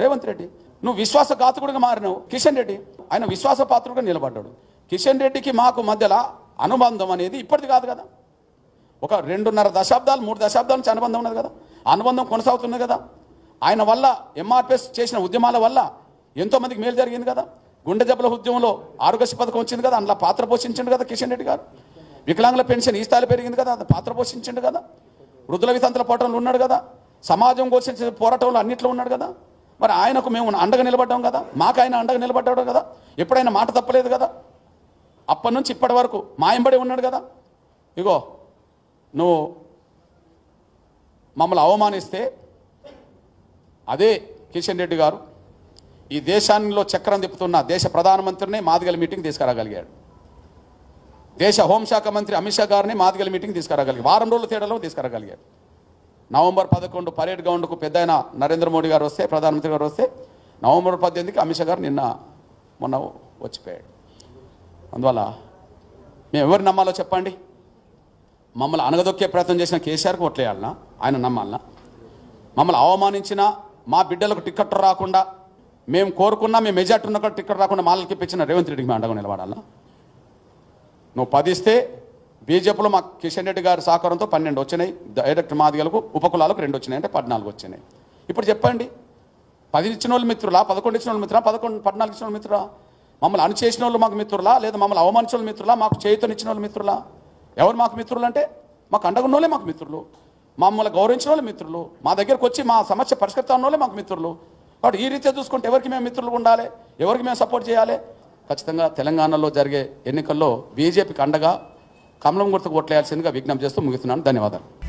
రేవంత్ రెడ్డి నువ్వు విశ్వాసఘాతకుడిగా మారినావు కిషన్ రెడ్డి ఆయన విశ్వాసపాత్రుడుగా నిలబడ్డాడు కిషన్ రెడ్డికి మాకు మధ్యలో అనుబంధం అనేది ఇప్పటిది కాదు కదా ఒక రెండున్నర దశాబ్దాలు మూడు దశాబ్దాల నుంచి అనుబంధం ఉన్నది కదా అనుబంధం కొనసాగుతుంది కదా ఆయన వల్ల ఎంఆర్పిఎస్ చేసిన ఉద్యమాల వల్ల ఎంతో మందికి మేలు జరిగింది కదా గుండె జబ్బల ఉద్యమంలో ఆరోగ్యశ్రీ పథకం వచ్చింది కదా అందులో పాత్ర పోషించిండు కదా కిషన్ రెడ్డి గారు వికలాంగుల పెన్షన్ ఈ స్థాయిలో పెరిగింది కదా అది పాత్ర పోషించిండు కదా వృద్ధుల వితంతుల పోరాటంలో ఉన్నాడు కదా సమాజం కోసం చేసే పోరాటంలో అన్నిట్లో ఉన్నాడు కదా మరి ఆయనకు మేము అండగా నిలబడ్డాం కదా మాకు ఆయన అండగా నిలబడ్డాడు కదా ఎప్పుడైనా మాట తప్పలేదు కదా అప్పటి నుంచి ఇప్పటి వరకు మా ఎంబడే ఉన్నాడు కదా ఇగో నువ్వు మమ్మల్ని అవమానిస్తే అదే కిషన్ రెడ్డి గారు ఈ దేశాల్లో చక్రం తిప్పుతున్న దేశ ప్రధానమంత్రిని మాదిగల మీటింగ్ తీసుకురాగలిగాడు దేశ హోంశాఖ మంత్రి అమిత్ షా గారిని మాదిగల మీటింగ్ తీసుకురాగలిగాడు వారం రోజుల తేడాలో తీసుకురాగలిగాడు నవంబర్ పదకొండు పరేడ్ గ్రౌండ్కు పెద్ద నరేంద్ర మోడీ గారు వస్తే ప్రధానమంత్రి గారు వస్తే నవంబర్ పద్దెనిమిదికి అమిత్ షా గారు నిన్న మొన్న వచ్చిపోయాడు అందువల్ల మేము ఎవరు నమ్మాలో చెప్పండి మమ్మల్ని అనగదొక్కే ప్రయత్నం చేసిన కేసీఆర్కి ఓట్లేయాలనా ఆయన నమ్మాలనా మమ్మల్ని అవమానించిన మా బిడ్డలకు టికెట్ రాకుండా మేము కోరుకున్నా మేము మెజార్టీ ఉన్న కూడా టికెట్ రాకుండా మాలకి ఇప్పించిన రేవంత్ రెడ్డికి మేము అండగా నిలబడాలా నువ్వు పదిస్తే బీజేపీలో మా కిషన్ రెడ్డి గారి సహకారంతో పన్నెండు వచ్చినాయి డైరెక్ట్ మాదిగలకు ఉపకులాలకు రెండు వచ్చినాయి అంటే పద్నాలుగు వచ్చినాయి ఇప్పుడు చెప్పండి పది ఇచ్చిన వాళ్ళు మిత్రులా పదకొండు ఇచ్చిన వాళ్ళు మిత్రులా పదకొండు పద్నాలుగు ఇచ్చిన వాళ్ళు మిత్రులా మమ్మల్ని అణుచేసిన వాళ్ళు మాకు మిత్రులా లేదా మమ్మల్ని అవమానించిన వాళ్ళు మిత్రులా మాకు చేతునిచ్చిన వాళ్ళు మిత్రులా ఎవరు మాకు మిత్రులు అంటే మాకు అండగున్న వాళ్ళే మాకు మిత్రులు మమ్మల్ని గౌరవించిన వాళ్ళు మిత్రులు మా దగ్గరకు వచ్చి మా సమస్య పరిష్కరిస్తున్న వాళ్ళే మాకు మిత్రులు కాబట్టి ఈ రీతిగా చూసుకుంటే ఎవరికి మేము మిత్రులు ఉండాలి ఎవరికి మేము సపోర్ట్ చేయాలి ఖచ్చితంగా తెలంగాణలో జరిగే ఎన్నికల్లో బీజేపీకి అండగా కమలం గుర్తుకు ఓట్లేయాల్సిందిగా విజ్ఞప్తి చేస్తూ ముగిస్తున్నాను ధన్యవాదాలు